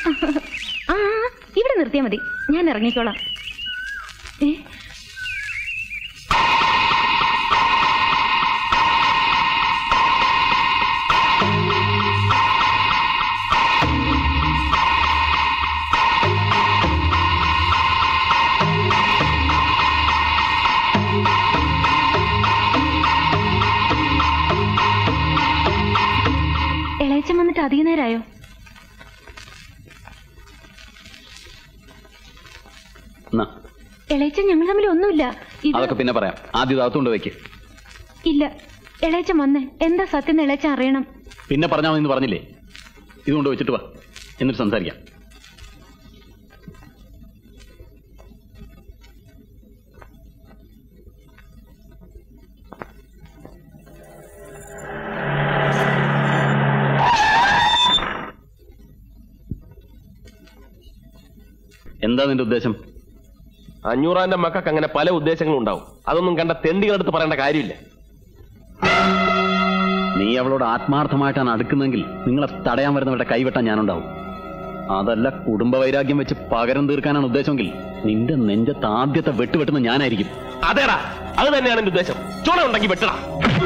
ആ ഇവിടെ നിർത്തിയാ മതി ഞാൻ ഇറങ്ങിക്കോളാം ഏ ഇളയച്ചൻ വന്നിട്ട് അധിക നേരമായോ എന്നാ ഇളയച്ചൻ ഞങ്ങൾ തമ്മിൽ ഒന്നുമില്ല ഇത് അതൊക്കെ പിന്നെ പറയാം ആദ്യം ഇത് അകത്തുകൊണ്ട് വെക്ക് ഇല്ല ഇളയച്ചൻ വന്നേ എന്താ സത്യം എന്ന് ഇളയച്ചൻ അറിയണം പിന്നെ പറഞ്ഞാൽ മതി എന്ന് പറഞ്ഞില്ലേ ഇതുകൊണ്ട് വെച്ചിട്ട് വാ എന്നിട്ട് സംസാരിക്കാം എന്താ നിന്റെ ഉദ്ദേശം അഞ്ഞൂറാന്റെ മക്കൾക്ക് അങ്ങനെ പല ഉദ്ദേശങ്ങളും ഉണ്ടാവും അതൊന്നും കണ്ട തെണ്ടികളെടുത്ത് പറയേണ്ട കാര്യമില്ല നീ അവളോട് ആത്മാർത്ഥമായിട്ടാണ് അടുക്കുന്നെങ്കിൽ നിങ്ങളെ തടയാൻ വരുന്നവരുടെ കൈവെട്ടാൻ ഞാനുണ്ടാവും അതല്ല കുടുംബ വൈരാഗ്യം വെച്ച് പകരം തീർക്കാനാണ് ഉദ്ദേശമെങ്കിൽ നിന്റെ നെഞ്ചത്ത് ആദ്യത്തെ വെട്ട് വെട്ടുന്ന ഞാനായിരിക്കും അതേടാ അത് തന്നെയാണ് എന്റെ ഉദ്ദേശം ചുണ ഉണ്ടെങ്കിൽ വെട്ടടാ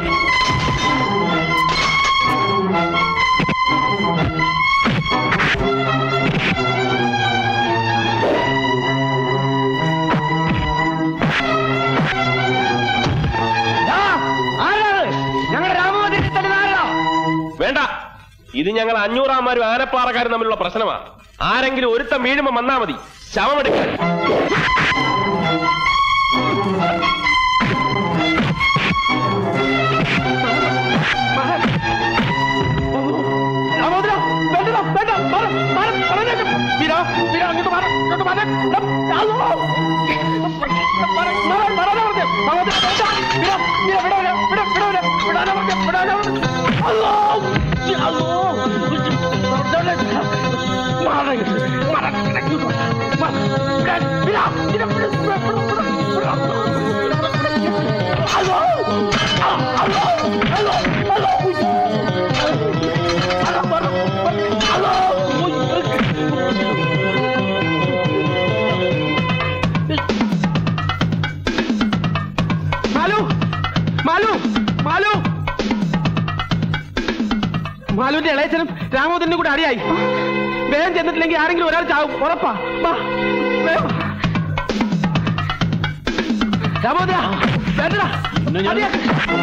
ഞങ്ങളുടെ രാമോദരത്തിൽ തന്നെ ആരാ വേണ്ട ഇത് ഞങ്ങൾ അഞ്ഞൂറാമാരും ആനപ്പാറക്കാരും തമ്മിലുള്ള പ്രശ്നമാണ് ആരെങ്കിലും ഒരുത്തം വീഴുമ്പോ വന്നാ മതി ശവമെടുക്കാൻ രാമോദര വേണ്ടടാ വേണ്ട മാറ്, മാറ്, പറഞ്ഞേക്ക്. വീര, വീര, അങ്ങോട്ട് മാറ്, അങ്ങോട്ട് മാറ്. അല്ലോ. മാറ്, മാറ്, മാറാനാ പറഞ്ഞെ. രാമോദര, വേണ്ട. വീര, വീര, വിടാനാ, വിട, വിടാനാ, വിടാനാ പറഞ്ഞെ, വിടാനാ പറഞ്ഞെ. അല്ലോ. അല്ലോ. മാറ്, മാറ്, അങ്ങോട്ട് മാറ്. മാറ്, വിടാൻ, വീര, വീര, വിട, വിട, വിട, വിട, വിട. അല്ലോ. ആ, അല്ലോ, അല്ലോ, അല്ലോ. മാലു മാലു മാലു മാലുവിന്റെ ഇളയച്ചനും രാമോദരനും കൂടെ അടിയായി വേഗം ചെന്നിട്ടില്ലെങ്കിൽ ആരെങ്കിലും ഒരാൾ ചാവും ഉറപ്പാ വാ, വേഗം വാ. രാമോദര വേണ്ടടാ അടിയാക്ക്.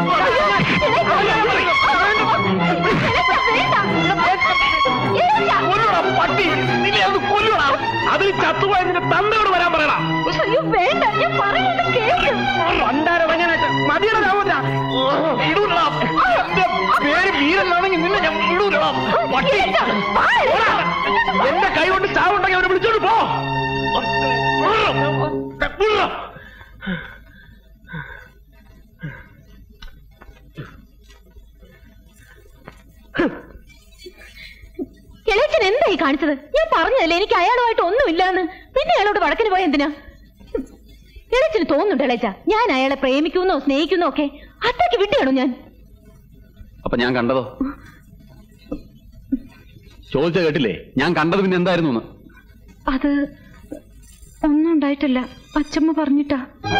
കൊല്ലുടാ, പട്ടി നിന്നെ ഒന്ന് കൊല്ലുടാ അതിൽ ചത്തുപോയ നിന്റെ തന്തയോട് വരാൻ പറയടാ അയ്യോ വേണ്ട ഞാൻ പറയുന്നത് കേൾക്ക് പണ്ടാരവനായിട്ട് മതിയുടെ രാമോദര ഇടൂലടാ എന്റെ പേര് വീരനാണെങ്കിൽ നിന്നെ ഞാൻ വിടൂലടാ പട്ടി ഓടാ. എന്റെ കൈ കൊണ്ട് ചാവുണ്ടെങ്കിൽ അവനെ വിളിച്ചോണ്ട് പോ വിടടാ. ഇളയച്ചൻ എന്തായി കാണിച്ചത് ഞാൻ പറഞ്ഞതല്ലേ എനിക്ക് അയാളുമായിട്ട് ഒന്നുമില്ലാന്ന് പിന്നെ അയാളോട് വടക്കിന് പോയ എന്തിനാ ഇളയച്ചന് തോന്നുന്നുണ്ട് ഇളയച്ച ഞാൻ അയാളെ പ്രേമിക്കുന്നോ സ്നേഹിക്കുന്നോ ഒക്കെ അത്രയ്ക്ക് വിട്ടിയാണോ ഞാൻ അപ്പൊ ഞാൻ കണ്ടതോ ചോദിച്ച കേട്ടില്ലേ ഞാൻ കണ്ടത് പിന്നെ എന്തായിരുന്നു എന്ന് അത് ഒന്നും ഉണ്ടായിട്ടില്ല അച്ചമ്മ പറഞ്ഞിട്ടാ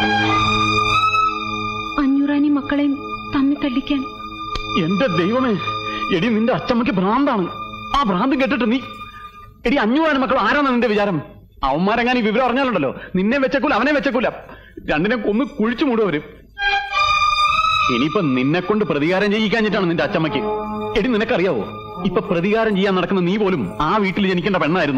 അഞ്ഞൂറാനി മക്കളെയും തമ്മി തല്ലിക്കാൻ എന്റെ ദൈവമേ എടി നിന്റെ അച്ചമ്മയ്ക്ക് ഭ്രാന്താണ് ആ ഭ്രാന്ത് കേട്ടിട്ട് നീ എടി അഞ്ഞൂറാനും മക്കൾ ആരാണ് നിന്റെ വിചാരം അവന്മാരെങ്ങനെ ഈ വിവരം അറിഞ്ഞാലുണ്ടല്ലോ നിന്നെ വെച്ചേക്കൂല അവനെ വെച്ചേക്കൂല രണ്ടിനെ കൊന്ന് കുഴിച്ചു മൂടുവരും ഇനിയിപ്പൊ നിന്നെ കൊണ്ട് പ്രതികാരം ചെയ്യിക്കാഞ്ഞിട്ടാണ് നിന്റെ അച്ചമ്മയ്ക്ക് എടി നിനക്കറിയാവോ ഇപ്പൊ പ്രതികാരം ചെയ്യാൻ നടക്കുന്ന നീ പോലും ആ വീട്ടിൽ ജനിക്കേണ്ട പെണ്ണായിരുന്നു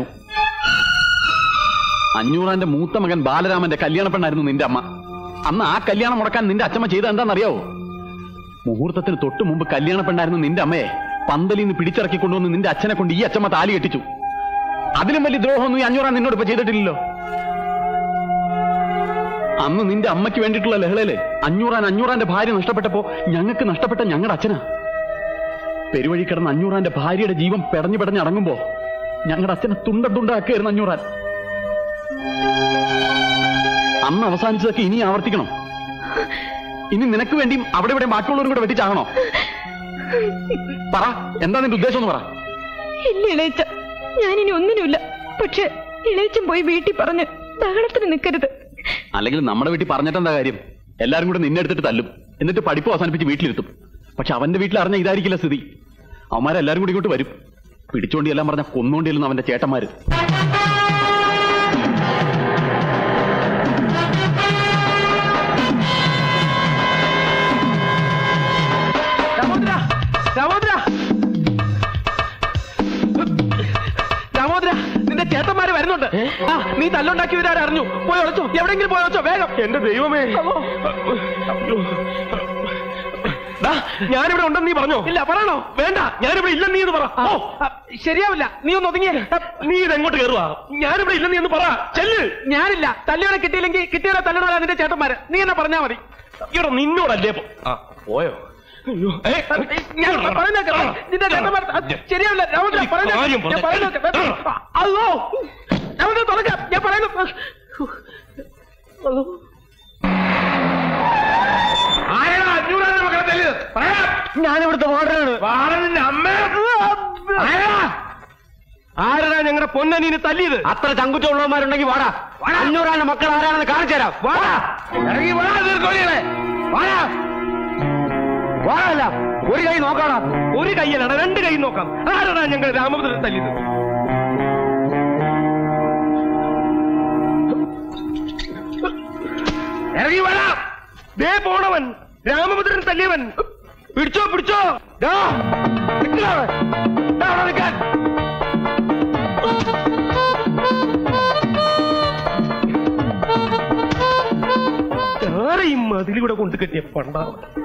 അഞ്ഞൂറാന്റെ മൂത്ത മകൻ ബാലരാമന്റെ കല്യാണ പെണ്ണായിരുന്നു നിന്റെ അമ്മ അന്ന് ആ കല്യാണം മുടക്കാൻ നിന്റെ അച്ചമ്മ ചെയ്ത എന്താണെന്നറിയാവോ മുഹൂർത്തത്തിന് തൊട്ടു മുമ്പ് കല്യാണ പെണ്ണായിരുന്നു നിന്റെ അമ്മയെ പന്തലിൽ നിന്ന് പിടിച്ചിറക്കി കൊണ്ടുവന്ന് നിന്റെ അച്ഛനെ കൊണ്ട് ഈ അച്ഛമ്മ താലി കെട്ടിച്ചു അതിലും വലിയ ദ്രോഹമൊന്നും ഈ അഞ്ഞൂറാൻ നിന്നോട് ഇപ്പൊ ചെയ്തിട്ടില്ലല്ലോ അന്ന് നിന്റെ അമ്മയ്ക്ക് വേണ്ടിയിട്ടുള്ള ലഹളയില് അഞ്ഞൂറാൻ അഞ്ഞൂറാന്റെ ഭാര്യ നഷ്ടപ്പെട്ടപ്പോ ഞങ്ങൾക്ക് നഷ്ടപ്പെട്ട ഞങ്ങളുടെ അച്ഛനാ പെരുവഴി കിടന്ന അഞ്ഞൂറാന്റെ ഭാര്യയുടെ ജീവൻ പെടഞ്ഞു പെടഞ്ഞ് അടങ്ങുമ്പോ ഞങ്ങളുടെ അച്ഛനെ തുണ്ട തുണ്ടാക്കിയായിരുന്നു അഞ്ഞൂറാൻ അന്ന് അവസാനിച്ചതൊക്കെ ഇനി ആവർത്തിക്കണം ഇനി നിനക്ക് വേണ്ടിയും അവിടെ ഇവിടെ ബാക്കിയുള്ളവരും കൂടെ വെട്ടിച്ചാകണോ പറ എന്താ നിന്റെ ഉദ്ദേശം എന്ന് പറ ഇല്ല ഇളയച്ച ഞാനിനി ഒന്നിനുമില്ല പക്ഷെ ഇളയച്ചൻ പോയി വീട്ടിൽ പറഞ്ഞ് ബഹളത്തിന് നിൽക്കരുത് അല്ലെങ്കിൽ നമ്മുടെ വീട്ടിൽ പറഞ്ഞിട്ടെന്താ കാര്യം എല്ലാരും കൂടെ നിന്നെ എടുത്തിട്ട് തല്ലും എന്നിട്ട് പഠിപ്പ് അവസാനിപ്പിച്ച് വീട്ടിലിരുത്തും പക്ഷെ അവന്റെ വീട്ടിൽ അറിഞ്ഞ ഇതായിരിക്കില്ല സ്ഥിതി അവന്മാരെല്ലാരും കൂടി ഇങ്ങോട്ട് വരും പിടിച്ചോണ്ടി എല്ലാം പറഞ്ഞ കൊന്നോണ്ടിരുന്നു അവന്റെ ചേട്ടന്മാര് രാമോദ്ര രാമോദ്ര രാമോദ്ര നിന്റെ ചേട്ടന്മാര് വരുന്നുണ്ട് ആ നീ തല്ലുണ്ടാക്കിയവരാരും അറിഞ്ഞു പോയി ഒളിച്ചോ എവിടെങ്കിലും പോയി ഒളിച്ചോ വേഗം എന്റെ ദൈവമേ ദാ, ഞാനിവിടെ ഉണ്ടെന്ന് നീ പറഞ്ഞോ ഇല്ല പറയണോ വേണ്ട ഞാനിവിടെ ഇല്ലെന്ന് നീ എന്ന് പറ ആ, ഓ ആ, ശരിയാവില്ല നീ ഒന്ന് ഒതുങ്ങിയേ നീ ഇതെങ്ങോട്ട് കയറുക ഞാനിവിടെ ഇല്ലെന്ന് നീ ഒന്ന് പറ ചെല്ല് ഞാനില്ല തല്ലിയോടെ കിട്ടിയില്ലെങ്കിൽ കിട്ടിയവരെ തല്ലണോരാ നിന്റെ ചേട്ടന്മാര് നീ എന്നെ പറഞ്ഞാ മതി ഇവിടെ നിന്നോടല്ലേ പോ- ആ പോയോ അയ്യോ ഏ, ഞാൻ പറയുന്ന കേട്ടോ. നിന്റെ ചേട്ടന്മാർ ആ, ശരിയാവില്ല രാമോദ്ര ഈ പറയുന്ന കാര്യം ഞാൻ പറയുന്ന കേട്ടോ. ആ, അയ്യോ രാമോദ്ര തുറക്കാം ഞാൻ പറയുന്നു അയ്യോ. ആരാണ് അഞ്ഞൂറാണ് മക്കളെ തല്ലിയത് പറയാം ഞാനിവിടുത്തെ വാർഡനാണ് വാളനിന്റെ അമ്മ ആരാ ഞങ്ങളുടെ പൊന്നനീന് തല്ലിയത് അത്ര ചങ്കുറ്റുള്ളവന്മാരുണ്ടെങ്കിൽ വാടാ അഞ്ഞൂറാണ് മക്കൾ ആരാണെന്ന് കാണിച്ചു തരാം വാടാ ഇറങ്ങി വാ നീർക്കോലികളെ വാടാ വാടല്ല ഒരു കൈ നോക്കാടാ ഒരു കൈയലാണ് രണ്ട് കൈ നോക്കാം ആരാണ് ഞങ്ങൾ രാമഭദ്രൻ തല്ലിയത് ഇറങ്ങി വരാ ദേ പോണവൻ രാമഭദ്രൻ തല്ലിയവൻ പിടിച്ചോ പിടിച്ചോ ദാ, നിക്കടാ അവിടെ. ദാ അവിടെ നിൽക്കാൻ. ആരെ ഈ മതിലൂടെ കൊണ്ട് കെട്ടിയ പണ്ടാ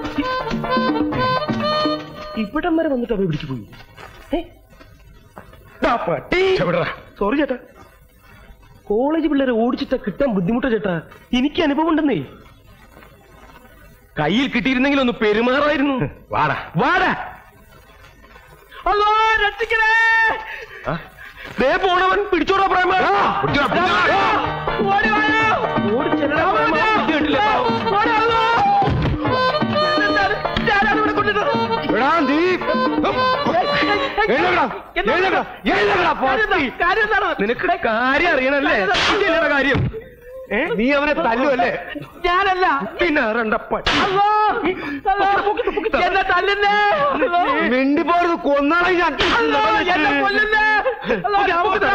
ഇവിടം വരെ വന്നിട്ട് അവ പിടിച്ചു പോയി ഏ? ദാ പട്ടി സോറി ചേട്ടാ കോളേജ് പിള്ളേരെ ഓടിച്ചിട്ടാ കിട്ടാൻ ബുദ്ധിമുട്ടാ ചേട്ടാ എനിക്ക് അനുഭവം ഉണ്ടെന്നേ കയ്യിൽ കിട്ടിയിരുന്നെങ്കിൽ ഒന്ന് പെരുമാറായിരുന്നു വാടാ വാടാ അല്ലോ രക്ഷിക്കണേ ദേ പോണവൻ പിടിച്ചോടാ പ്രേമ ഓടി വായോ. ഓടി ചെല്ലടാ പ്രേമ. ബുദ്ധി കണ്ടില്ലേ? ഓടി അല്ലോ. എന്താണ്? ഞാനാണ് ഇവിടെ കൊണ്ടിട്ടത്. കാര്യം എന്താണ്? നിനക്ക് കാര്യം അറിയണല്ലേ ഇതല്ലേടാ കാര്യം ഏ? നീ അവനെ തല്ലുവല്ലേ ഞാനല്ല പിന്നെ രണ്ട പട്ടി അല്ലോ എന്നെ തല്ലുന്നേ മിണ്ടിപ്പോരുത് കൊന്നാളെ ഞാൻ എന്നെ കൊല്ലുന്നേ അല്ലോ, രാമോദ്ര.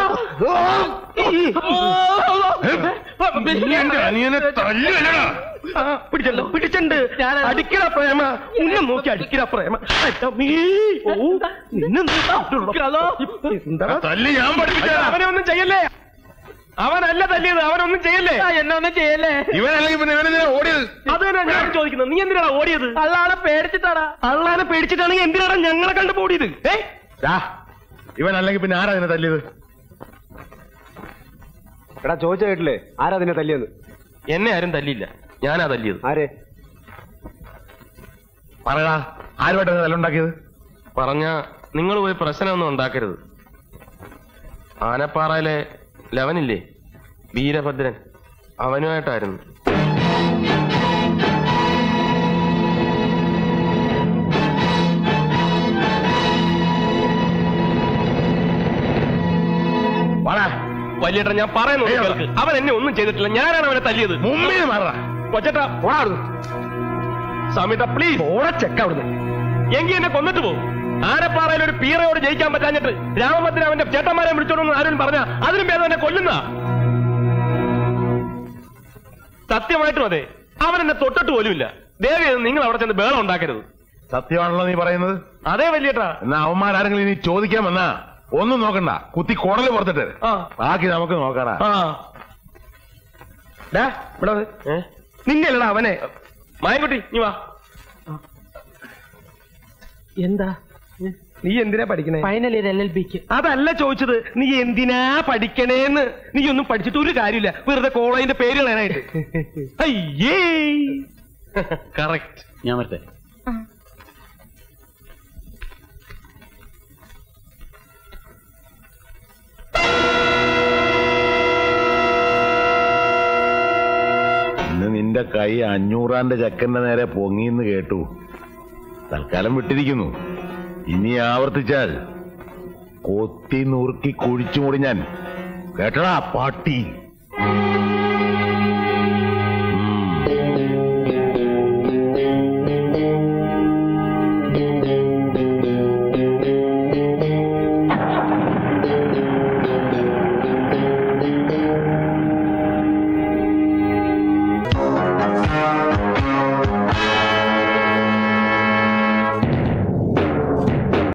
എന്റെ അനിയനെ തല്ലുവല്ലടാ ആ, പിടിച്ചല്ലോ പിടിച്ചിട്ടുണ്ട് അടിക്കട പ്രേമ ഉന്നെ നോക്കി അടിക്കട പ്രേമ അമ്മീ. ഓ, നിന്നെ നോക്കി എന്താ? തല്ലി ഞാൻ അവനെ ഒന്നും ചെയ്യല്ലേ അവനല്ല തല്ലിയത് അവനൊന്നും ചെയ്യല്ലേ എന്നെ ഒന്നും ചെയ്യല്ലേ ഇവനല്ലെങ്കിൽ പിന്നെ ഇവനെന്തിനാ ഓടിയത് അത് തന്നെ ഞാൻ ചോദിക്കുന്നത് നീ എന്തിനാണ് ഓടിയത് അല്ലാതെ പേടിച്ചിട്ടാടാ അള്ളാനെ പേടിച്ചിട്ടാണെങ്കിൽ എന്തിനാണ് ഞങ്ങളെ കണ്ടു ഓടിയത് ഏ ഇവൻ അല്ലെങ്കിൽ പിന്നെ ആരാ അതിനെ തല്ലിയത് എടാ ചോദിച്ച കേട്ടില്ലേ ആരാ നിന്നെ തല്ലിയത് എന്നെ ആരും തല്ലിയില്ല ഞാനാ തല്ലിയത് ആരെ പറയടാ ആരുമായിട്ടാണ് തല്ലുണ്ടാക്കിയത് പറഞ്ഞ നിങ്ങൾ പോയി പ്രശ്നമൊന്നും ഉണ്ടാക്കരുത് ആനപ്പാറയിലെ ലവനില്ലേ വീരഭദ്രൻ അവനുമായിട്ടായിരുന്നു വാടാ വലിയേട്ടൻ ഞാൻ പറയുന്നു ഒന്ന് കേൾക്ക്. അവൻ എന്നെ ഒന്നും ചെയ്തിട്ടില്ല ഞാനാണ് അവനെ തല്ലിയത് മുമ്പിൽ മാറാ കൊച്ചേട്ടാ സമീത പ്ലീസ് ചെക്ക അവിടുന്ന് എങ്കി എന്നെ കൊന്നിട്ട് പോകും ആനപ്പാറയിൽ ഒരു പീറയോട് ജയിക്കാൻ പറ്റാഞ്ഞിട്ട് രാമഭദ്രൻ അവന്റെ ചേട്ടന്മാരെ വിളിച്ചോണ്ടെന്ന് ആരും പറഞ്ഞ അതിനും ഭേദം എന്നെ കൊല്ലുന്ന സത്യമായിട്ടും അതെ അവൻ എന്നെ തൊട്ടിട്ട് പോലുമില്ല ദേവി നിങ്ങൾ അവിടെ ചെന്ന് ബേളം ഉണ്ടാക്കരുത് സത്യമാണല്ലോ നീ പറയുന്നത് അതേ വലിയേട്ടാ എന്നാ അവന്മാരാരെങ്കിലും ഇനി ചോദിക്കാൻ വന്നാ ഒന്നും നോക്കണ്ട കുത്തി കുടല് പുറത്തിട്ട് ആ ബാക്കി നമുക്ക് നോക്കാടാ ആ ഡാ, ഇവിടെ വന്ന്. നിന്നെയല്ലടാ അവനെ മായൻകുട്ടി നീ വാ എന്താ നീ എന്തിനാ പഠിക്കണേ ഫൈനൽ ഇയർ എൽ എൽ ബിക്ക് അതല്ല ചോദിച്ചത് നീ എന്തിനാ പഠിക്കണേന്ന് നീ ഒന്നും പഠിച്ചിട്ട് ഒരു കാര്യമില്ല വെറുതെ കോളേജിന്റെ പേര് കളയാനായിട്ട് അയ്യേ കറക്റ്റ് ഞാൻ വരട്ടെ ഇന്ന് നിന്റെ കൈ അഞ്ഞൂറാന്റെ ചക്കന്റെ നേരെ പൊങ്ങിന്ന് കേട്ടു തൽക്കാലം വിട്ടിരിക്കുന്നു ഇനി ആവർത്തിച്ചാൽ കൊത്തി നുറുക്കി കുഴിച്ചു മൂടി ഞാൻ കേട്ടടാ പാട്ടി